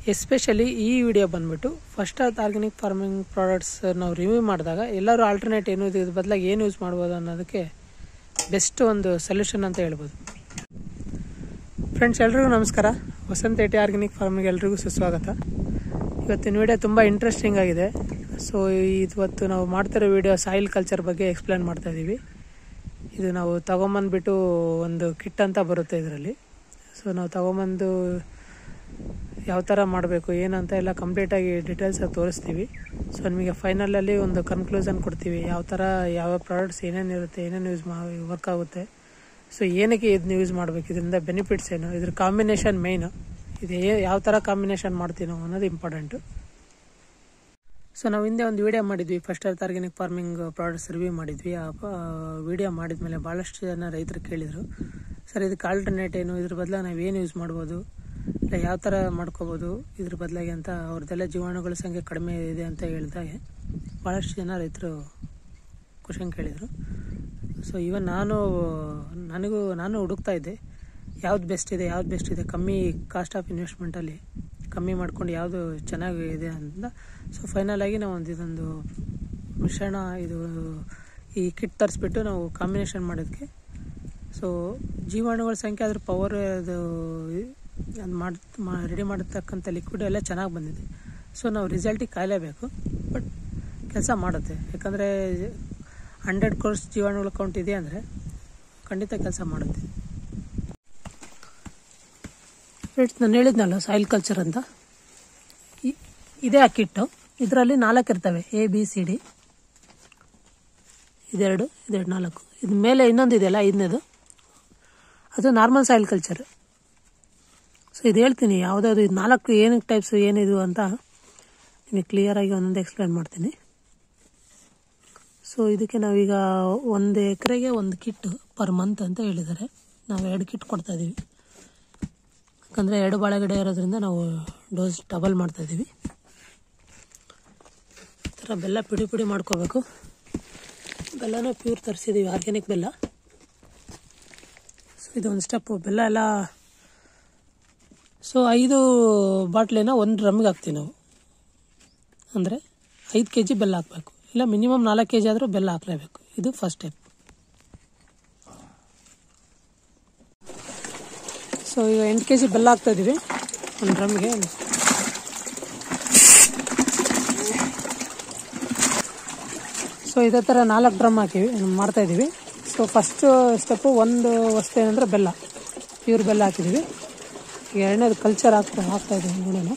especially ಈ video ಬಂದ್ಬಿಟ್ಟು first earth organic farming products ನಾವು ರಿವ್ಯೂ ಮಾಡಿದಾಗ ಎಲ್ಲರೂ ಆಲ್ಟರ್ನೇಟ್ ಏನು ಇದ್ರ ಬದಲಾಗಿ ಏನು ಯೂಸ್ ಮಾಡ್ಬೋದು ಅನ್ನೋದಕ್ಕೆ ಬೆಸ್ಟ್ ಒಂದು ಸೊಲ್ಯೂಷನ್ ಅಂತ ಹೇಳ್ಬೋದು ಫ್ರೆಂಡ್ಸ್ ಎಲ್ರಿಗೂ ನಮಸ್ಕಾರ ವಸಂತ ಏಟಿ ಆರ್ಗ್ಯಾನಿಕ್ ಫಾರ್ಮಿಗೆ ಎಲ್ರಿಗೂ ಸುಸ್ವಾಗತ ಇವತ್ತಿನ ವಿಡಿಯೋ ತುಂಬ ಇಂಟ್ರೆಸ್ಟಿಂಗ್ ಆಗಿದೆ ಸೊ ಇವತ್ತು ನಾವು ಮಾಡ್ತಿರೋ ವಿಡಿಯೋ ಸಾಯಿಲ್ ಕಲ್ಚರ್ ಬಗ್ಗೆ ಎಕ್ಸ್ಪ್ಲೇನ್ ಮಾಡ್ತಾ ಇದ್ದೀವಿ ಇದು ನಾವು ತಗೊಂಬಂದ್ಬಿಟ್ಟು ಒಂದು ಕಿಟ್ ಅಂತ ಬರುತ್ತೆ ಇದರಲ್ಲಿ ಸೊ ನಾವು ತಗೊಂಬಂದು ಯಾವ ಥರ ಮಾಡಬೇಕು ಏನಂತ ಎಲ್ಲ ಕಂಪ್ಲೀಟಾಗಿ ಡೀಟೇಲ್ಸಾಗಿ ತೋರಿಸ್ತೀವಿ ಸೊ ನಿಮಗೆ ಫೈನಲಲ್ಲಿ ಒಂದು ಕನ್ಕ್ಲೂಷನ್ ಕೊಡ್ತೀವಿ ಯಾವ ಥರ ಯಾವ ಪ್ರಾಡಕ್ಟ್ಸ್ ಏನೇನು ಇರುತ್ತೆ ಏನೇನು ಯೂಸ್ ಮಾ ವರ್ಕ್ ಆಗುತ್ತೆ ಸೊ ಏನಕ್ಕೆ ಇದನ್ನ ಯೂಸ್ ಮಾಡಬೇಕು ಇದರಿಂದ ಬೆನಿಫಿಟ್ಸ್ ಏನು ಇದ್ರ ಕಾಂಬಿನೇಷನ್ ಮೇಯ್ನು ಇದು ಏ- ಯಾವ ಥರ ಕಾಂಬಿನೇಷನ್ ಮಾಡ್ತೀವಿ ನಾವು ಅನ್ನೋದು ಇಂಪಾರ್ಟೆಂಟು ಸೊ ನಾವು ಹಿಂದೆ ಒಂದು ವಿಡಿಯೋ ಮಾಡಿದ್ವಿ first earth organic farming products review ಮಾಡಿದ್ವಿ ಆ ವಿಡಿಯೋ ಮಾಡಿದ್ಮೇಲೆ ಭಾಳಷ್ಟು ಜನ ರೈತರು ಕೇಳಿದರು ಸರ್ ಇದಕ್ಕೆ ಆಲ್ಟರ್ನೇಟ್ ಏನು ಇದ್ರ ಬದಲಾಗಿ ನಾವು ಏನು ಯೂಸ್ ಮಾಡ್ಬೋದು ಇಲ್ಲ ಯಾವ ಥರ ಮಾಡ್ಕೋಬೋದು ಇದ್ರ ಬದಲಾಗಿ ಅಂತ ಅವ್ರದ್ದೆಲ್ಲ ಜೀವಾಣುಗಳ ಸಂಖ್ಯೆ ಕಡಿಮೆ ಇದೆ ಅಂತ ಹೇಳಿದಾಗ ಭಾಳಷ್ಟು ಜನ ರೈತರು ಕ್ವಶನ್ ಕೇಳಿದರು ಸೊ ಇವನ್ ನಾನು ನನಗೂ ನಾನು ಹುಡುಕ್ತಾ ಇದ್ದೆ ಯಾವ್ದು ಬೆಸ್ಟ್ ಇದೆ ಯಾವ್ದು ಬೆಸ್ಟ್ ಇದೆ ಕಮ್ಮಿ ಕಾಸ್ಟ್ ಆಫ್ ಇನ್ವೆಸ್ಟ್ಮೆಂಟಲ್ಲಿ ಕಮ್ಮಿ ಮಾಡ್ಕೊಂಡು ಯಾವುದು ಚೆನ್ನಾಗಿದೆ ಅಂತ ಸೊ ಫೈನಲ್ ಆಗಿ ನಾವು ಒಂದು ಇದೊಂದು ಮಿಶ್ರಣ ಇದು ಈ ಕಿಟ್ ತರಿಸ್ಬಿಟ್ಟು ನಾವು ಕಾಂಬಿನೇಷನ್ ಮಾಡೋದಕ್ಕೆ ಸೊ ಜೀವಾಣುಗಳ ಸಂಖ್ಯೆ ಅದ್ರ ಪವರ್ ಅದು ಅದು ಮಾಡಿ ರೆಡಿ ಮಾಡಿರ್ತಕ್ಕಂಥ ಲಿಕ್ವಿಡ್ ಎಲ್ಲ ಚೆನ್ನಾಗಿ ಬಂದಿದೆ ಸೊ ನಾವು ರಿಸಲ್ಟಿಗೆ ಕಾಯಲೇಬೇಕು ಬಟ್ ಕೆಲಸ ಮಾಡುತ್ತೆ ಯಾಕಂದರೆ ಹಂಡ್ರೆಡ್ ಕೋರ್ಸ್ ಜೀವಾಣುಗಳ ಕೌಂಟ್ ಇದೆ ಅಂದರೆ ಖಂಡಿತ ಕೆಲಸ ಮಾಡುತ್ತೆ ಫ್ರೆಂಡ್ಸ್ ನಾನು ಹೇಳಿದ್ನಲ್ಲ ಸಾಯಿಲ್ ಕಲ್ಚರ್ ಅಂತ ಇ- ಇದೇ ಆ ಕಿಟ್ಟು ಇದರಲ್ಲಿ ನಾಲ್ಕು ಇರ್ತವೆ ಎ ಬಿ ಸಿ ಡಿ ಇದೆರಡು ಇದೆರಡು ನಾಲ್ಕು ಇದು ಮೇಲೆ ಇನ್ನೊಂದು ಇದೆಯಲ್ಲ ಐದನೇದು ಅದು ನಾರ್ಮಲ್ ಸಾಯಿಲ್ ಕಲ್ಚರ್ ಸೊ ಇದು ಹೇಳ್ತೀನಿ ಯಾವುದಾದ್ರು ಇದು ನಾಲ್ಕು ಏನಕ್ಕೆ ಟೈಪ್ಸ್ ಏನಿದು ಅಂತ ನಿಮಗೆ ಕ್ಲಿಯರಾಗಿ ಒಂದೊಂದು ಎಕ್ಸ್ಪ್ಲೇನ್ ಮಾಡ್ತೀನಿ ಸೊ ಇದಕ್ಕೆ ನಾವೀಗ ಒಂದು ಎಕರೆಗೆ ಒಂದು ಕಿಟ್ ಪರ್ ಮಂತ್ ಅಂತ ಹೇಳಿದ್ದಾರೆ ನಾವು ಎರಡು ಕಿಟ್ ಕೊಡ್ತಾ ಇದ್ದೀವಿ ಯಾಕಂದರೆ ಎರಡು ಬಾಳೆಗಿಡ ಇರೋದ್ರಿಂದ ನಾವು ಡೋಸ್ ಡಬಲ್ ಮಾಡ್ತಾ ಇದ್ದೀವಿ ಈ ಥರ ಬೆಲ್ಲ ಪುಡಿ ಪುಡಿ ಮಾಡ್ಕೋಬೇಕು ಬೆಲ್ಲನೂ ಪ್ಯೂರ್ ತರಿಸಿದ್ದೀವಿ ಆರ್ಗ್ಯಾನಿಕ್ ಬೆಲ್ಲ ಸೊ ಇದು ಒಂದು ಸ್ಟೆಪ್ಪು ಬೆಲ್ಲ ಎಲ್ಲ ಸೊ ಐದು ಬಾಟ್ಲಿನ ಒಂದು ಡ್ರಮ್ಗೆ ಹಾಕ್ತೀವಿ ನಾವು ಅಂದರೆ ಐದು ಕೆ ಜಿ ಬೆಲ್ಲ ಹಾಕಬೇಕು ಇಲ್ಲ ಮಿನಿಮಮ್ ನಾಲ್ಕು ಕೆ ಜಿ ಆದರೂ ಬೆಲ್ಲ ಹಾಕಲೇಬೇಕು ಇದು ಫಸ್ಟ್ ಸ್ಟೆಪ್ ಸೊ ಈಗ ಎಂಟು ಕೆ ಜಿ ಬೆಲ್ಲ ಹಾಕ್ತಾ ಇದ್ದೀವಿ ಒಂದು ಡ್ರಮ್ಗೆ ಸೊ ಇದೇ ಥರ ನಾಲ್ಕು ಡ್ರಮ್ ಹಾಕಿವಿ ಮಾಡ್ತಾ ಇದ್ದೀವಿ ಸೊ ಫಸ್ಟ್ ಸ್ಟೆಪ್ಪು ಒಂದು ವಸ್ತು ಏನಂದ್ರೆ ಬೆಲ್ಲ ಪ್ಯೂರ್ ಬೆಲ್ಲ ಹಾಕಿದ್ದೀವಿ ಈಗ ಎರಡನೇದು ಕಲ್ಚರ್ ಹಾಕ್ತಾ ಹಾಕ್ತಾ ಇದ್ದೀವಿ ನೋಡೋಣ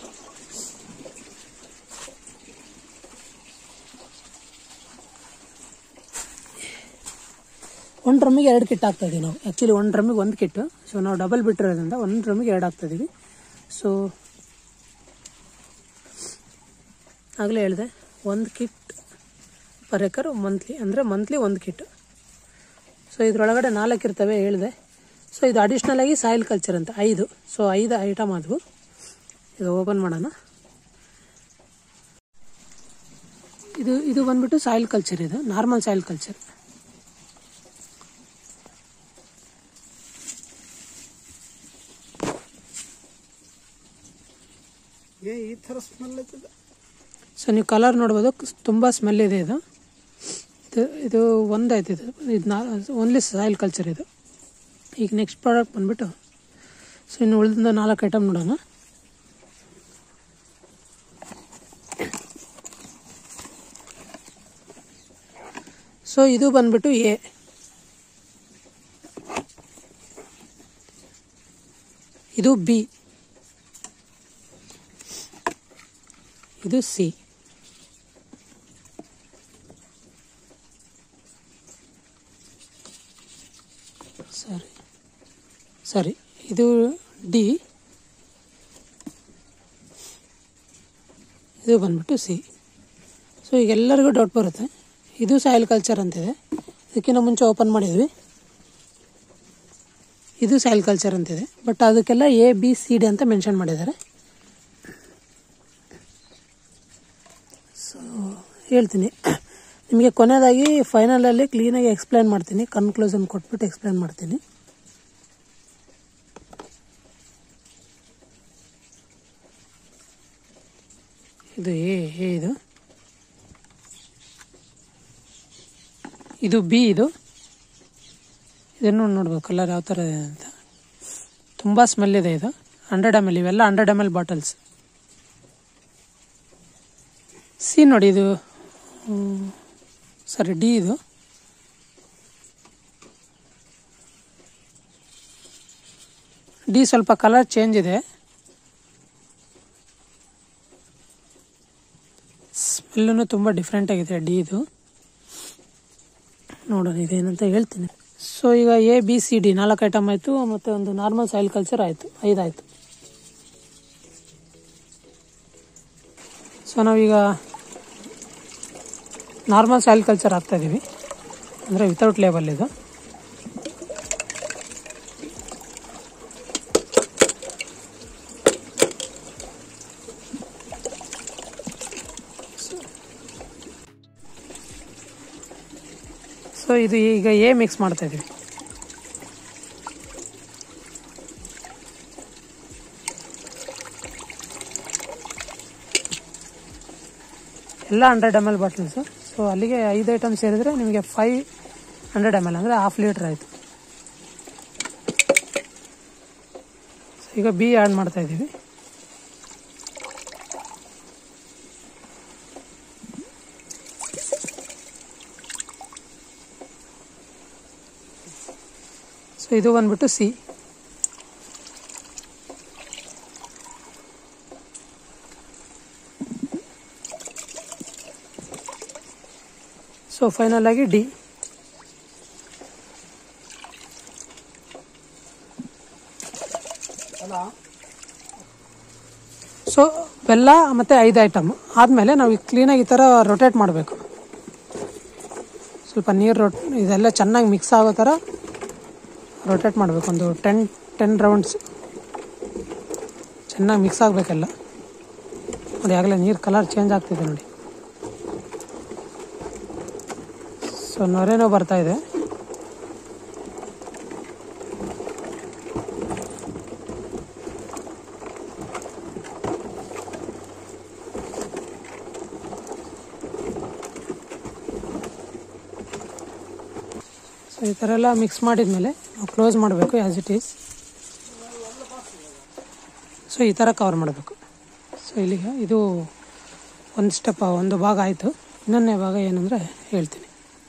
ಒಂದು ಡ್ರಮ್ಮಿಗೆ ಎರಡು ಕಿಟ್ ಹಾಕ್ತಾ ಇದೀವಿ ನಾವು ಆ್ಯಕ್ಚುಲಿ ಒಂದು ಡ್ರಮ್ಮಿಗೆ ಒಂದು ಕಿಟ್ಟು ಸೊ ನಾವು ಡಬಲ್ ಬಿಟ್ಟಿರೋದ್ರಿಂದ ಒಂದು ಡ್ರಮ್ಮಿಗೆ ಎರಡು ಹಾಕ್ತಾ ಇದೀವಿ ಸೊ ಆಗಲೇ ಹೇಳಿದೆ ಒಂದು ಕಿಟ್ ಪರ್ ಎಕರ್ ಮಂತ್ಲಿ ಅಂದರೆ ಮಂತ್ಲಿ ಒಂದು ಕಿಟ್ ಸೊ ಇದರೊಳಗಡೆ ನಾಲ್ಕು ಇರ್ತವೆ ಹೇಳಿದೆ ಸೊ ಇದು ಅಡಿಷ್ನಲ್ ಆಗಿ ಸಾಯಿಲ್ ಕಲ್ಚರ್ ಅಂತ ಐದು ಸೊ ಐದು ಐಟಮ್ ಆದವು ಇದು ಓಪನ್ ಮಾಡೋಣ ಇದು ಇದು ಬಂದ್ಬಿಟ್ಟು ಸಾಯಿಲ್ ಕಲ್ಚರ್ ಇದು ನಾರ್ಮಲ್ ಸಾಯಿಲ್ ಕಲ್ಚರ್ ಏ ಈ ಥರ ಸ್ಮೆಲ್ ಐತದ ಸೊ ನೀವು ಕಲರ್ ನೋಡ್ಬೋದು ತುಂಬ ಸ್ಮೆಲ್ ಇದೆ ಇದು ಇದು ಇದು ಒಂದಾಯ್ತು ಇದು ಇದು ನಾ ಓನ್ಲಿ ಸಾಯಿಲ್ ಕಲ್ಚರ್ ಇದು ಈಗ ನೆಕ್ಸ್ಟ್ ಪ್ರಾಡಕ್ಟ್ ಬಂದ್ಬಿಟ್ಟು ಸೊ ಇನ್ನು ಉಳಿದ ನಾಲ್ಕು ಐಟಮ್ ನೋಡೋಣ ಸೊ ಇದು ಬಂದ್ಬಿಟ್ಟು ಎ ಇದು ಬಿ ಇದು ಸಿ ಸರಿ ಸರಿ ಇದು ಡಿ ಇದು ಬಂದ್ಬಿಟ್ಟು ಸಿ ಸೊ ಈಗ ಎಲ್ಲರಿಗೂ ಡೌಟ್ ಬರುತ್ತೆ ಇದು ಸಾಯಿಲ್ ಕಲ್ಚರ್ ಅಂತಿದೆ ಇದಕ್ಕಿಂತ ಮುಂಚೆ ಓಪನ್ ಮಾಡಿದ್ವಿ ಇದು ಸಾಯಿಲ್ ಕಲ್ಚರ್ ಅಂತಿದೆ ಬಟ್ ಅದಕ್ಕೆಲ್ಲ ಎ ಬಿ ಸಿ ಡಿ ಅಂತ ಮೆನ್ಷನ್ ಮಾಡಿದ್ದಾರೆ ಸೊ ಹೇಳ್ತೀನಿ ನಿಮಗೆ ಕೊನೆಯದಾಗಿ ಫೈನಲಲ್ಲಿ ಕ್ಲೀನಾಗಿ ಎಕ್ಸ್ಪ್ಲೈನ್ ಮಾಡ್ತೀನಿ ಕನ್ಕ್ಲೂಷನ್ ಕೊಟ್ಬಿಟ್ಟು ಎಕ್ಸ್ಪ್ಲೈನ್ ಮಾಡ್ತೀನಿ ಇದು ಎ ಎ ಇದು ಇದು ಬಿ ಇದು ಇದನ್ನು ನೋಡ್ಬೋದು ಕಲರ್ ಯಾವ ಥರ ಇದೆ ಅಂತ ತುಂಬ ಸ್ಮೆಲ್ ಇದೆ ಇದು ಹಂಡ್ರೆಡ್ ಎಮ್ ಎಲ್ ಇವೆಲ್ಲ hundred M L bottles C ನೋಡಿ ಇದು ಸರಿ ಡಿ ಇದು ಡಿ ಸ್ವಲ್ಪ ಕಲರ್ ಚೇಂಜ್ ಇದೆ ಸ್ಮೆಲ್ಲೂ ತುಂಬ ಡಿಫ್ರೆಂಟ್ ಆಗಿದೆ ಡಿ ಇದು ನೋಡೋಣ ಇದೇನಂತ ಹೇಳ್ತೀನಿ ಸೊ ಈಗ ಎ ಬಿ ಸಿ ಡಿ ನಾಲ್ಕು ಐಟಮ್ ಆಯಿತು ಮತ್ತು ಒಂದು ನಾರ್ಮಲ್ ಸಾಯಿಲ್ ಕಲ್ಚರ್ ಆಯಿತು ಐದಾಯಿತು ಸೊ ನಾವೀಗ ನಾರ್ಮಲ್ ಸಾಯಿಲ್ ಕಲ್ಚರ್ ಹಾಕ್ತಾ ಇದ್ದೀವಿ ಅಂದರೆ ವಿತೌಟ್ ಲೇಬಲ್ ಇದು ಸೊ ಇದು ಈಗ ಎ ಮಿಕ್ಸ್ ಮಾಡ್ತಾ ಇದ್ದೀವಿ ಎಲ್ಲ hundred M L bottles so ಅಲ್ಲಿಗೆ ಐದು ಐಟಮ್ ಸೇರಿದ್ರೆ ನಿಮಗೆ ಫೈವ್ ಹಂಡ್ರೆಡ್ ಎಮ್ ಎಲ್ ಅಂದರೆ ಹಾಫ್ ಲೀಟ್ರ್ ಆಯಿತು ಈಗ ಬಿ ಆ್ಯಡ್ ಮಾಡ್ತಾ ಇದ್ದೀವಿ ಸೊ ಇದು ಬಂದ್ಬಿಟ್ಟು ಸಿ ಸೊ ಫೈನಲ್ ಆಗಿ ಡಿ ಅಲ್ಲ ಸೊ ಬೆಲ್ಲ ಮತ್ತು ಐದು ಐಟಮ್ ಆದಮೇಲೆ ನಾವು ಕ್ಲೀನಾಗಿ ಈ ಥರ ರೊಟೇಟ್ ಮಾಡಬೇಕು ಸ್ವಲ್ಪ ನೀರು ರೊಟ್ ಇದೆಲ್ಲ ಚೆನ್ನಾಗಿ ಮಿಕ್ಸ್ ಆಗೋ ಥರ ರೊಟೇಟ್ ಮಾಡಬೇಕು ಒಂದು ಟೆನ್ ಟೆನ್ ರೌಂಡ್ಸ್ ಚೆನ್ನಾಗಿ ಮಿಕ್ಸ್ ಆಗಬೇಕೆಲ್ಲ ನೋಡಿ ಆಗಲೇ ನೀರು ಕಲರ್ ಚೇಂಜ್ ಆಗ್ತಿದೆ ನೋಡಿ ಸೊ ನೊರೆನೂ ಬರ್ತಾ ಇದೆ ಸೊ ಈ ಥರ ಎಲ್ಲ ಮಿಕ್ಸ್ ಮಾಡಿದ್ಮೇಲೆ ನಾವು ಕ್ಲೋಸ್ ಮಾಡಬೇಕು ಆ್ಯಸ್ ಇಟ್ ಈಸ್ ಸೊ ಈ ಥರ ಕವರ್ ಮಾಡಬೇಕು ಸೊ ಇಲ್ಲಿಗೆ ಇದು ಒಂದು ಸ್ಟೆಪ್ ಒಂದು ಭಾಗ ಆಯಿತು ಇನ್ನೊಂದನೇ ಭಾಗ ಏನಂದರೆ ಹೇಳ್ತೀನಿ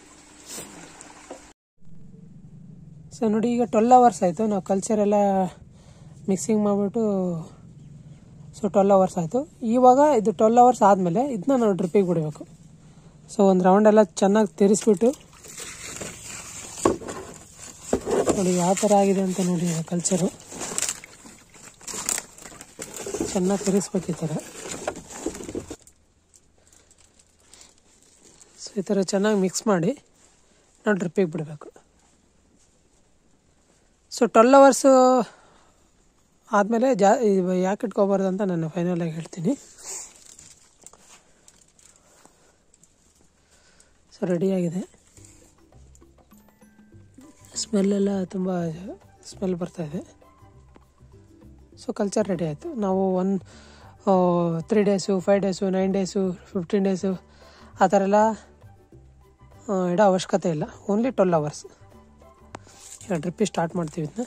ಸೊ ನೋಡಿ ಈಗ ಟ್ವೆಲ್ ಅವರ್ಸ್ ಆಯಿತು ನಾವು ಕಲ್ಚರ್ ಎಲ್ಲ ಮಿಕ್ಸಿಂಗ್ ಮಾಡಿಬಿಟ್ಟು ಸೊ ಟ್ವೆಲ್ ಅವರ್ಸ್ ಆಯಿತು ಇವಾಗ ಇದು ಟ್ವೆಲ್ ಅವರ್ಸ್ ಆದಮೇಲೆ ಇದನ್ನ ನಾವು ಡ್ರಿಪ್ಪಿಗೆ ಬಿಡಬೇಕು ಸೊ ಒಂದು ರೌಂಡ್ ಎಲ್ಲ ಚೆನ್ನಾಗಿ ತಿರ್ಸ್ಬಿಟ್ಟು ನೋಡಿ ಯಾವ ಥರ ಆಗಿದೆ ಅಂತ ನೋಡಿ ಕಲ್ಚರು ಚೆನ್ನಾಗಿ ತಿರ್ಸ್ಬೇಕು ಈ ಥರ ಸೊ ಈ ಥರ ಚೆನ್ನಾಗಿ ಮಿಕ್ಸ್ ಮಾಡಿ ನಾವು ಡ್ರಿಪ್ಪಿಗೆ ಬಿಡಬೇಕು ಸೊ ಟ್ವೆಲ್ ಅವರ್ಸು ಆದಮೇಲೆ ಜಾ ಇದು ಯಾಕೆ ಇಟ್ಕೋಬಾರ್ದು ಅಂತ ನಾನು ಫೈನಲಾಗಿ ಹೇಳ್ತೀನಿ ಸೊ ರೆಡಿಯಾಗಿದೆ ಸ್ಮೆಲ್ಲೆಲ್ಲ ತುಂಬ ಸ್ಮೆಲ್ ಬರ್ತಾ ಇದೆ ಸೊ ಕಲ್ಚರ್ ರೆಡಿ ಆಯಿತು ನಾವು one three days five days nine days fifteen days ಆ ಥರ ಎಲ್ಲ ಆ, ಇಡೋ ಅವಶ್ಯಕತೆ ಇಲ್ಲ ಓನ್ಲಿ ಟ್ವೆಲ್ ಅವರ್ಸ್ ಈಗ ಡ್ರಿಪ್ಪಿ ಸ್ಟಾರ್ಟ್ ಮಾಡ್ತೀವಿ ಇದನ್ನ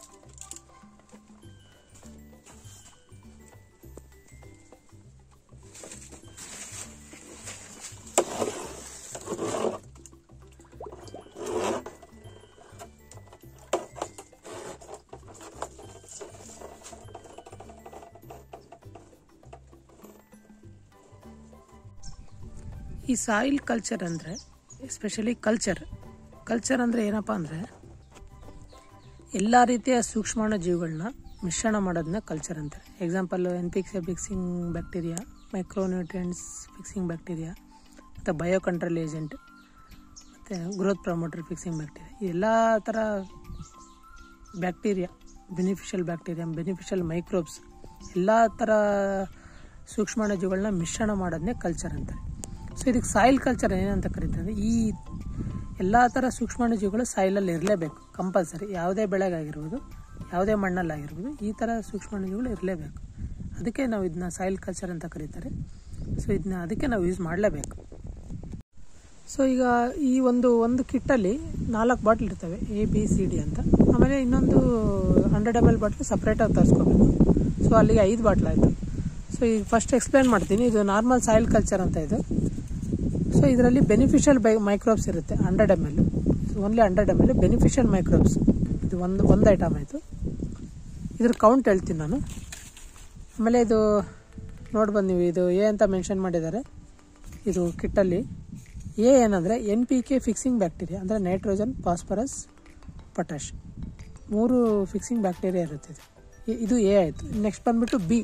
ಈ ಸಾಯಿಲ್ ಕಲ್ಚರ್ ಅಂದರೆ ಎಸ್ಪೆಷಲಿ ಕಲ್ಚರ್ ಕಲ್ಚರ್ ಅಂದರೆ ಏನಪ್ಪ ಅಂದರೆ ಎಲ್ಲ ರೀತಿಯ ಸೂಕ್ಷ್ಮಾಣು ಜೀವಿಗಳನ್ನ ಮಿಶ್ರಣ ಮಾಡೋದನ್ನ ಕಲ್ಚರ್ ಅಂತಾರೆ ಎಕ್ಸಾಂಪಲ್ ಎನ್ಪಿಕ್ಸೆ fixing bacteria micronutrients fixing bacteria ಮತ್ತು ಬಯೋ ಕಂಟ್ರೋಲ್ ಏಜೆಂಟ್ ಮತ್ತು ಗ್ರೋತ್ ಪ್ರಮೋಟರ್ ಫಿಕ್ಸಿಂಗ್ ಬ್ಯಾಕ್ಟೀರಿಯಾ ಎಲ್ಲ ಥರ bacteria beneficial bacteria beneficial microbes ಎಲ್ಲ ಥರ ಸೂಕ್ಷ್ಮಾಣುಜೀವಿಗಳನ್ನ ಮಿಶ್ರಣ ಮಾಡೋದನ್ನೇ ಕಲ್ಚರ್ ಅಂತಾರೆ ಸೊ ಇದಕ್ಕೆ ಸಾಯಿಲ್ ಕಲ್ಚರ್ ಏನಂತ ಕರೀತಾರೆ ಅಂದರೆ ಈ ಎಲ್ಲ ಥರ ಸೂಕ್ಷ್ಮಾಣುಜೀವಿಗಳು ಸಾಯಿಲಲ್ಲಿ ಇರಲೇಬೇಕು ಕಂಪಲ್ಸರಿ ಯಾವುದೇ ಬೆಳೆಗಾಗಿರ್ಬೋದು ಯಾವುದೇ ಮಣ್ಣಲ್ಲಾಗಿರ್ಬೋದು ಈ ಥರ ಸೂಕ್ಷ್ಮಾಣುಜೀವಿಗಳು ಇರಲೇಬೇಕು ಅದಕ್ಕೆ ನಾವು ಇದನ್ನ ಸಾಯಿಲ್ ಕಲ್ಚರ್ ಅಂತ ಕರೀತಾರೆ ಸೊ ಇದನ್ನ ಅದಕ್ಕೆ ನಾವು ಯೂಸ್ ಮಾಡಲೇಬೇಕು ಸೊ ಈಗ ಈ ಒಂದು ಒಂದು ಕಿಟ್ಟಲ್ಲಿ ನಾಲ್ಕು ಬಾಟ್ಲ್ ಇರ್ತವೆ ಎ ಬಿ ಸಿ ಡಿ ಅಂತ ಆಮೇಲೆ ಇನ್ನೊಂದು ಹಂಡ್ರೆಡ್ ಎಮ್ ಎಲ್ ಬಾಟ್ಲು ಸಪ್ರೇಟಾಗಿ ತರಿಸ್ಕೋಬೇಕು ಸೊ ಅಲ್ಲಿಗೆ ಐದು ಬಾಟ್ಲ್ ಆಯಿತು ಸೊ ಈಗ ಫಸ್ಟ್ ಎಕ್ಸ್ಪ್ಲೇನ್ ಮಾಡ್ತೀನಿ ಇದು ನಾರ್ಮಲ್ ಸಾಯಿಲ್ ಕಲ್ಚರ್ ಅಂತ ಇದು ಸೊ ಇದರಲ್ಲಿ ಬೆನಿಫಿಷಿಯಲ್ ಬೈ ಮೈಕ್ರೋಬ್ಸ್ ಇರುತ್ತೆ hundred M L only hundred M L beneficial microbes ಇದು ಒಂದು ಒಂದು ಐಟಮ್ ಆಯಿತು ಇದ್ರ ಕೌಂಟ್ ಹೇಳ್ತೀನಿ ನಾನು ಆಮೇಲೆ ಇದು ನೋಡ್ಬೋದು ನೀವು ಇದು ಎ ಅಂತ ಮೆನ್ಷನ್ ಮಾಡಿದ್ದಾರೆ ಇದು ಕಿಟ್ಟಲ್ಲಿ ಎ ಏನಂದರೆ N P K fixing bacteria ಅಂದರೆ ನೈಟ್ರೋಜನ್ ಫಾಸ್ಫರಸ್ ಪೊಟ್ಯಾಶ್ ಮೂರು ಫಿಕ್ಸಿಂಗ್ ಬ್ಯಾಕ್ಟೀರಿಯಾ ಇರುತ್ತೆ ಇದು ಇ- ಇದು ಎ ಆಯಿತು ನೆಕ್ಸ್ಟ್ ಬಂದ್ಬಿಟ್ಟು ಬಿ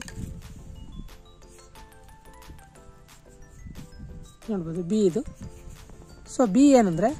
ನೋಡ್ಬೋದು ಬಿ ಇದು ಸೊ ಬಿ ಏನಂದರೆ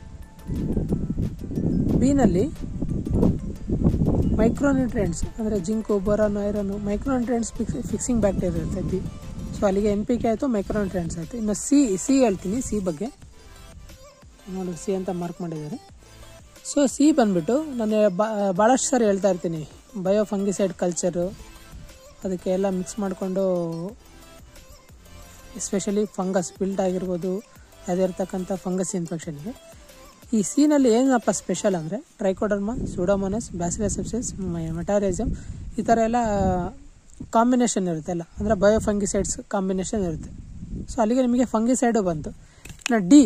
ಬಿನಲ್ಲಿ ಮೈಕ್ರೋನ್ಯೂಟ್ರಿಯೆಂಟ್ಸ್ ಅಂದರೆ zinc boron iron micronutrients fix fixing bacteria ಇರುತ್ತೆ ಬಿ ಸೊ ಅಲ್ಲಿಗೆ ಎನ್ ಪಿ ಕೆ ಆಯಿತು ಮೈಕ್ರೋನ್ಯೂಟ್ರಿಯೆಂಟ್ಸ್ ಆಯಿತು ಇನ್ನು ಸಿ ಸಿ ಹೇಳ್ತೀನಿ ಸಿ ಬಗ್ಗೆ ನೋಡಿ ಸಿ ಅಂತ ಮಾರ್ಕ್ ಮಾಡಿದ್ದಾರೆ ಸೊ ಸಿ ಬಂದ್ಬಿಟ್ಟು ನಾನು ಭಾಳಷ್ಟು ಸರಿ ಹೇಳ್ತಾ ಇರ್ತೀನಿ ಬಯೋ ಫಂಗಿಸೈಡ್ ಕಲ್ಚರು ಅದಕ್ಕೆ ಎಲ್ಲ ಮಿಕ್ಸ್ ಮಾಡಿಕೊಂಡು ಎಸ್ಪೆಷಲಿ ಫಂಗಸ್ ಬಿಲ್ಟ್ ಆಗಿರ್ಬೋದು ಅದೇ ಇರ್ತಕ್ಕಂಥ ಫಂಗಸ್ ಇನ್ಫೆಕ್ಷನ್ಗೆ ಈ ಸೀನಲ್ಲಿ ಏನಪ್ಪ ಸ್ಪೆಷಲ್ ಅಂದರೆ ಟ್ರೈಕೋಡರ್ಮಾ ಸೂಡೋಮೋನಸ್ ಬ್ಯಾಸಿಲಸೆಪ್ಸಿಸ್ ಮೆಟಾರಿಸಮ್ ಈ ಥರ ಎಲ್ಲ ಕಾಂಬಿನೇಷನ್ ಇರುತ್ತೆ ಎಲ್ಲ ಅಂದರೆ ಬಯೋ ಫಂಗಿಸೈಡ್ಸ್ ಕಾಂಬಿನೇಷನ್ ಇರುತ್ತೆ ಸೊ ಅಲ್ಲಿಗೆ ನಿಮಗೆ ಫಂಗಿಸೈಡು ಬಂತು ಇನ್ನು ಡಿ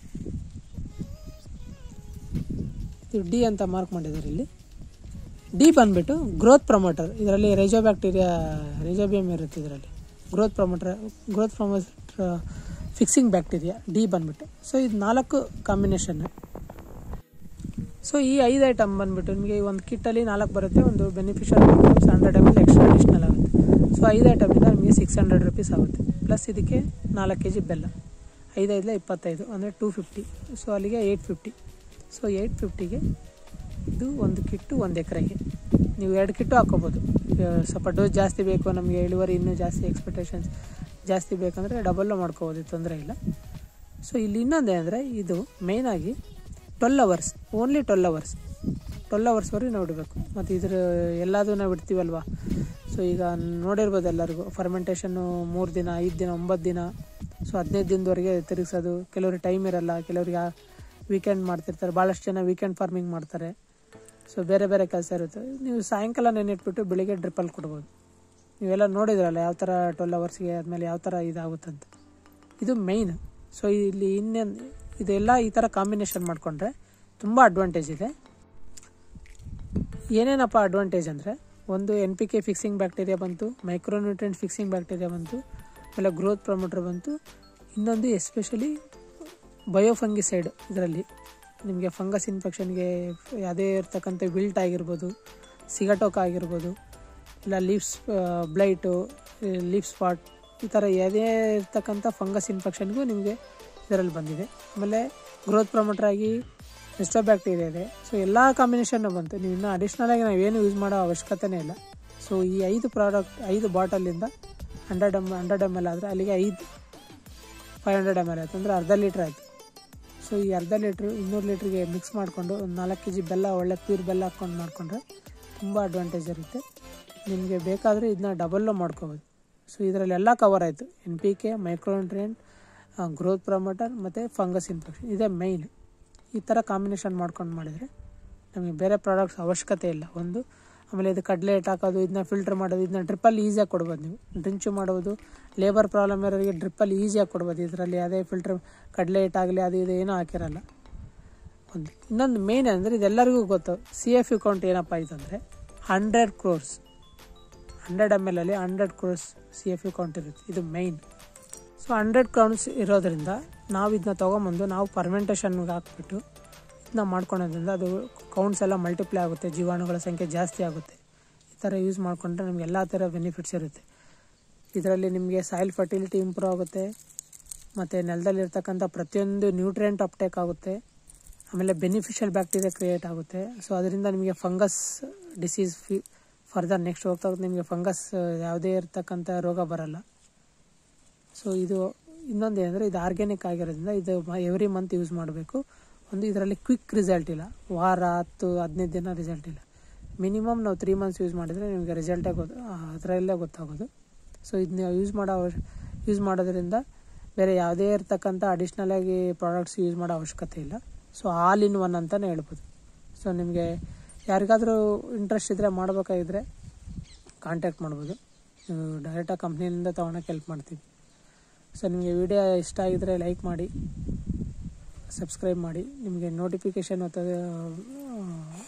ಇದು ಡಿ ಅಂತ ಮಾರ್ಕ್ ಮಾಡಿದ್ದಾರೆ ಇಲ್ಲಿ ಡಿ ಬಂದ್ಬಿಟ್ಟು ಗ್ರೋತ್ ಪ್ರಮೋಟರ್ ಇದರಲ್ಲಿ ರೈಜೋಬ್ಯಾಕ್ಟೀರಿಯಾ ರೈಜೋಬಿಯಮ್ ಇರುತ್ತೆ ಇದರಲ್ಲಿ growth promoter growth promoter fixing bacteria D ಬಂದ್ಬಿಟ್ಟು ಸೊ ಇದು ನಾಲ್ಕು ಕಾಂಬಿನೇಷನ್ ಸೊ ಈ ಐದು ಐಟಮ್ ಬಂದ್ಬಿಟ್ಟು ನಿಮಗೆ ಈ ಒಂದು ಕಿಟ್ಟಲ್ಲಿ ನಾಲ್ಕು ಬರುತ್ತೆ ಒಂದು ಬೆನಿಫಿಷಿಯಲ್ ಮೈಕ್ರೋಬ್ಸ್ ಹಂಡ್ರೆಡ್ ಎಮ್ ಎಲ್ ಎಕ್ಸ್ಟ್ರಾ ಅಡಿಷ್ನಲ್ ಆಗುತ್ತೆ ಸೊ ಐದು ಐಟಮಿಂದ ನಿಮಗೆ ಸಿಕ್ಸ್ ಹಂಡ್ರೆಡ್ ರುಪೀಸ್ ಆಗುತ್ತೆ ಪ್ಲಸ್ ಇದಕ್ಕೆ ನಾಲ್ಕು ಕೆ ಜಿ ಬೆಲ್ಲ ಐದೈದಲ ಇಪ್ಪತ್ತೈದು ಅಂದರೆ ಟೂ ಫಿಫ್ಟಿ ಸೊ ಅಲ್ಲಿಗೆ ಏಯ್ಟ್ ಫಿಫ್ಟಿ ಸೊ ಏಯ್ಟ್ ಫಿಫ್ಟಿಗೆ ಇದು ಒಂದು ಕಿಟ್ಟು ಒಂದು ಎಕರೆಗೆ ನೀವು ಎರಡು ಕಿಟ್ಟು ಹಾಕೋಬೋದು ಆ, ಸ್ವಲ್ಪ ಡೋಸ್ ಜಾಸ್ತಿ ಬೇಕು ನಮಗೆ ಇಳುವರಿ ಇನ್ನೂ ಜಾಸ್ತಿ ಎಕ್ಸ್ಪೆಕ್ಟೇಷನ್ಸ್ ಜಾಸ್ತಿ ಬೇಕಂದರೆ ಡಬಲ್ಲು ಮಾಡ್ಕೋಬೋದು ತೊಂದರೆ ಇಲ್ಲ ಸೊ ಇಲ್ಲಿ ಇನ್ನೊಂದು ಏನಂದರೆ ಇದು ಮೇಯ್ನಾಗಿ twelve hours only twelve hours twelve ಅವರ್ಸ್ವರೆಗೆ ನಾವು ಇಡಬೇಕು ಮತ್ತು ಇದ್ರ ಎಲ್ಲದೂ ನಾವು ಇಡ್ತೀವಲ್ವ ಸೊ ಈಗ ನೋಡಿರ್ಬೋದು ಎಲ್ಲರಿಗೂ ಫರ್ಮೆಂಟೇಷನ್ನು ಮೂರು ದಿನ ಐದು ದಿನ ಒಂಬತ್ತು ದಿನ ಸೊ ಹದಿನೈದು ದಿನದವರೆಗೆ ತಿರುಗಿಸೋದು ಕೆಲವ್ರಿಗೆ ಟೈಮ್ ಇರಲ್ಲ ಕೆಲವ್ರಿಗೆ ವೀಕೆಂಡ್ ಮಾಡ್ತಿರ್ತಾರೆ ಭಾಳಷ್ಟು ಜನ ವೀಕೆಂಡ್ ಫಾರ್ಮಿಂಗ್ ಮಾಡ್ತಾರೆ ಸೊ ಬೇರೆ ಬೇರೆ ಕೆಲಸ ಇರುತ್ತೆ ನೀವು ಸಾಯಂಕಾಲ ನೆನೆಟ್ಬಿಟ್ಟು ಬೆಳಿಗ್ಗೆ ಡ್ರಿಪ್ಪಲ್ಲಿ ಕೊಡ್ಬೋದು ನೀವೆಲ್ಲ ನೋಡಿದ್ರಲ್ಲ ಯಾವ ಥರ ಟ್ವೆಲ್ ಅವರ್ಸ್ಗೆ ಆದಮೇಲೆ ಯಾವ ಥರ ಇದಾಗುತ್ತಂತ ಇದು ಮೇಯ್ನ್ ಸೊ ಇಲ್ಲಿ ಇನ್ನೇನು ಇದೆಲ್ಲ ಈ ಥರ ಕಾಂಬಿನೇಷನ್ ಮಾಡಿಕೊಂಡ್ರೆ ತುಂಬ ಅಡ್ವಾಂಟೇಜ್ ಇದೆ ಏನೇನಪ್ಪ ಅಡ್ವಾಂಟೇಜ್ ಅಂದರೆ ಒಂದು N P K fixing bacteria ಬಂತು ಮೈಕ್ರೋನ್ಯೂಟ್ರೆಂಟ್ ಫಿಕ್ಸಿಂಗ್ ಬ್ಯಾಕ್ಟೀರಿಯಾ ಬಂತು ಆಮೇಲೆ ಗ್ರೋತ್ ಪ್ರಮೋಟರ್ ಬಂತು ಇನ್ನೊಂದು ಎಸ್ಪೆಷಲಿ ಬಯೋಫಂಗಿಸೈಡ್ ಇದರಲ್ಲಿ ನಿಮಗೆ ಫಂಗಸ್ ಇನ್ಫೆಕ್ಷನ್ಗೆ ಯಾವುದೇ ಇರ್ತಕ್ಕಂಥ ವಿಲ್ಟ್ ಆಗಿರ್ಬೋದು ಸಿಗಟೋಕ ಆಗಿರ್ಬೋದು ಇಲ್ಲ ಲೀಫ್ಸ್ ಬ್ಲೈಟು ಲೀಫ್ ಸ್ಪಾಟ್ ಈ ಥರ ಯಾವುದೇ ಇರ್ತಕ್ಕಂಥ ಫಂಗಸ್ ಇನ್ಫೆಕ್ಷನ್ಗೂ ನಿಮಗೆ ಇದರಲ್ಲಿ ಬಂದಿದೆ ಆಮೇಲೆ ಗ್ರೋತ್ ಪ್ರಮೋಟರ್ ಆಗಿ ಎಷ್ಟೋ ಬ್ಯಾಕ್ಟೀರಿಯಾ ಇದೆ ಸೊ ಎಲ್ಲ ಕಾಂಬಿನೇಷನ್ನು ಬಂತು ನೀವು ಇನ್ನೂ ಅಡಿಷ್ನಲಾಗಿ ನಾವೇನು ಯೂಸ್ ಮಾಡೋ ಅವಶ್ಯಕತೆನೇ ಇಲ್ಲ ಸೊ ಈ ಐದು ಪ್ರಾಡಕ್ಟ್ ಐದು ಬಾಟಲಿಂದ ಹಂಡ್ರೆಡ್ ಎಮ್ ಹಂಡ್ರೆಡ್ ಎಮ್ ಎಲ್ ಆದರೆ ಅಲ್ಲಿಗೆ ಐದು ಫೈವ್ ಹಂಡ್ರೆಡ್ ಎಮ್ ಎಲ್ ಆಯಿತು ಅಂದರೆ ಅರ್ಧ ಲೀಟ್ರ್ ಆಯಿತು ಸೊ ಈ ಅರ್ಧ ಲೀಟ್ರ್ ಇನ್ನೂರು ಲೀಟ್ರಿಗೆ ಮಿಕ್ಸ್ ಮಾಡಿಕೊಂಡು ಒಂದು ನಾಲ್ಕು ಕೆ ಜಿ ಬೆಲ್ಲ ಒಳ್ಳೆ ಪ್ಯೂರ್ ಬೆಲ್ಲ ಹಾಕ್ಕೊಂಡು ಮಾಡಿಕೊಂಡ್ರೆ ತುಂಬ ಅಡ್ವಾಂಟೇಜ್ ಇರುತ್ತೆ ನಿಮಗೆ ಬೇಕಾದರೆ ಇದನ್ನ ಡಬಲ್ಲು ಮಾಡ್ಕೋಬೋದು ಸೊ ಇದರಲ್ಲಿ ಎಲ್ಲ ಕವರ್ ಆಯಿತು N P K micronutrient growth promoter ಮತ್ತು ಫಂಗಸ್ ಇನ್ಫೆಕ್ಷನ್ ಇದೇ ಮೈನ್ ಈ ಥರ ಕಾಂಬಿನೇಷನ್ ಮಾಡ್ಕೊಂಡು ಮಾಡಿದರೆ ನಮಗೆ ಬೇರೆ ಪ್ರಾಡಕ್ಟ್ಸ್ ಅವಶ್ಯಕತೆ ಇಲ್ಲ ಒಂದು ಆಮೇಲೆ ಇದು ಕಡಲೆ ಹಿಟ್ಟು ಹಾಕೋದು ಇದನ್ನ ಫಿಲ್ಟರ್ ಮಾಡೋದು ಇದನ್ನ ಡ್ರಿಪ್ಪಲ್ಲಿ ಈಸಿಯಾಗಿ ಕೊಡ್ಬೋದು ನೀವು ಡ್ರಿಂಚು ಮಾಡೋದು ಲೇಬರ್ ಪ್ರಾಬ್ಲಮ್ ಇರೋರಿಗೆ ಡ್ರಿಪ್ಪಲ್ಲಿ ಈಸಿಯಾಗಿ ಕೊಡ್ಬೋದು ಇದರಲ್ಲಿ ಯಾವುದೇ ಫಿಲ್ಟರ್ ಕಡಲೆ ಹಿಟ್ಟಾಗಲಿ ಅದು ಇದು ಏನೂ ಹಾಕಿರಲ್ಲ ಒಂದು ಇನ್ನೊಂದು ಮೇನ್ ಅಂದರೆ ಇದೆಲ್ಲರಿಗೂ ಗೊತ್ತು ಸಿ ಎಫ್ ಯು ಕೌಂಟ್ ಏನಪ್ಪ ಆಯಿತು ಅಂದರೆ ಹಂಡ್ರೆಡ್ ಕ್ರೋರ್ಸ್ ಹಂಡ್ರೆಡ್ ಎಮ್ ಎಲ್ ಅಲ್ಲಿ hundred crores C F U count ಇರುತ್ತೆ ಇದು ಮೈನ್ ಸೊ ಹಂಡ್ರೆಡ್ ಕ್ರೌನ್ಸ್ ಇರೋದ್ರಿಂದ ನಾವು ಇದನ್ನ ತೊಗೊಂಬಂದು ನಾವು ಪರ್ಮೆಂಟೇಷನ್ಗೆ ಹಾಕ್ಬಿಟ್ಟು ಇದನ್ನ ಮಾಡ್ಕೊಳೋದ್ರಿಂದ ಅದು ಕೌಂಟ್ಸ್ ಎಲ್ಲ ಮಲ್ಟಿಪ್ಲೈ ಆಗುತ್ತೆ ಜೀವಾಣುಗಳ ಸಂಖ್ಯೆ ಜಾಸ್ತಿ ಆಗುತ್ತೆ ಈ ಥರ ಯೂಸ್ ಮಾಡಿಕೊಂಡ್ರೆ ನಮ್ಗೆ ಎಲ್ಲ ಥರ ಬೆನಿಫಿಟ್ಸ್ ಇರುತ್ತೆ ಇದರಲ್ಲಿ ನಿಮಗೆ ಸಾಯಿಲ್ ಫರ್ಟಿಲಿಟಿ ಇಂಪ್ರೂವ್ ಆಗುತ್ತೆ ಮತ್ತು ನೆಲದಲ್ಲಿರ್ತಕ್ಕಂಥ ಪ್ರತಿಯೊಂದು ನ್ಯೂಟ್ರಿಯೆಂಟ್ ಅಪ್ಟೇಕ್ ಆಗುತ್ತೆ ಆಮೇಲೆ ಬೆನಿಫಿಷಿಯಲ್ ಬ್ಯಾಕ್ಟೀರಿಯಾ ಕ್ರಿಯೇಟ್ ಆಗುತ್ತೆ ಸೊ ಅದರಿಂದ ನಿಮಗೆ ಫಂಗಸ್ ಡಿಸೀಸ್ ಫಿ ಫರ್ದರ್ ನೆಕ್ಸ್ಟ್ ಹೋಗ್ತಾ ಹೋಗ್ತಾ ನಿಮಗೆ ಫಂಗಸ್ ಯಾವುದೇ ಇರ್ತಕ್ಕಂಥ ರೋಗ ಬರಲ್ಲ ಸೊ ಇದು ಇನ್ನೊಂದು ಏನಂದರೆ ಇದು ಆರ್ಗ್ಯಾನಿಕ್ ಆಗಿರೋದ್ರಿಂದ ಇದು ಎವ್ರಿ ಮಂತ್ ಯೂಸ್ ಮಾಡಬೇಕು ಒಂದು ಇದರಲ್ಲಿ ಕ್ವಿಕ್ ರಿಸಲ್ಟ್ ಇಲ್ಲ ವಾರ ಹತ್ತು ಹದಿನೈದು ದಿನ ರಿಸಲ್ಟ್ ಇಲ್ಲ ಮಿನಿಮಮ್ ನಾವು ತ್ರೀ ಮಂತ್ಸ್ ಯೂಸ್ ಮಾಡಿದರೆ ನಿಮಗೆ ರಿಸಲ್ಟೇ ಗೊತ್ತು ಅದರಲ್ಲೇ ಗೊತ್ತಾಗೋದು ಸೊ ಇದನ್ನ ಯೂಸ್ ಮಾಡೋ ಅವಶ್ಯ ಯೂಸ್ ಮಾಡೋದ್ರಿಂದ ಬೇರೆ ಯಾವುದೇ ಇರ್ತಕ್ಕಂಥ ಅಡಿಷ್ನಲಾಗಿ ಪ್ರಾಡಕ್ಟ್ಸ್ ಯೂಸ್ ಮಾಡೋ ಅವಶ್ಯಕತೆ ಇಲ್ಲ ಸೊ ಆಲ್ ಇನ್ ಒನ್ ಅಂತಲೇ ಹೇಳ್ಬೋದು ಸೊ ನಿಮಗೆ ಯಾರಿಗಾದರೂ ಇಂಟ್ರೆಸ್ಟ್ ಇದ್ದರೆ ಮಾಡಬೇಕಾಗಿದ್ರೆ ಕಾಂಟ್ಯಾಕ್ಟ್ ಮಾಡ್ಬೋದು ನೀವು ಡೈರೆಕ್ಟಾಗಿ ಕಂಪ್ನಿಯಿಂದ ತೊಗೊಳಕ್ಕೆ ಹೆಲ್ಪ್ ಮಾಡ್ತೀವಿ ಸೊ ನಿಮಗೆ ವಿಡಿಯೋ ಇಷ್ಟ ಆಗಿದ್ರೆ ಲೈಕ್ ಮಾಡಿ ಸಬ್ಸ್ಕ್ರೈಬ್ ಮಾಡಿ ನಿಮಗೆ ನೋಟಿಫಿಕೇಷನ್ ಒತ್ತೋದು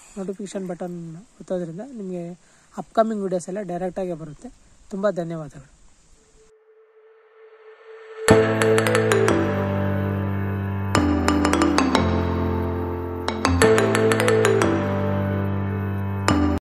ನೋಟಿಫಿಕೇಷನ್ ಬಟನ್ ಒತ್ತೋದ್ರಿಂದ ನಿಮಗೆ ಅಪ್ಕಮಿಂಗ್ ವೀಡಿಯೋಸ್ ಎಲ್ಲ ಡೈರೆಕ್ಟಾಗೇ ಬರುತ್ತೆ ತುಂಬ ಧನ್ಯವಾದಗಳು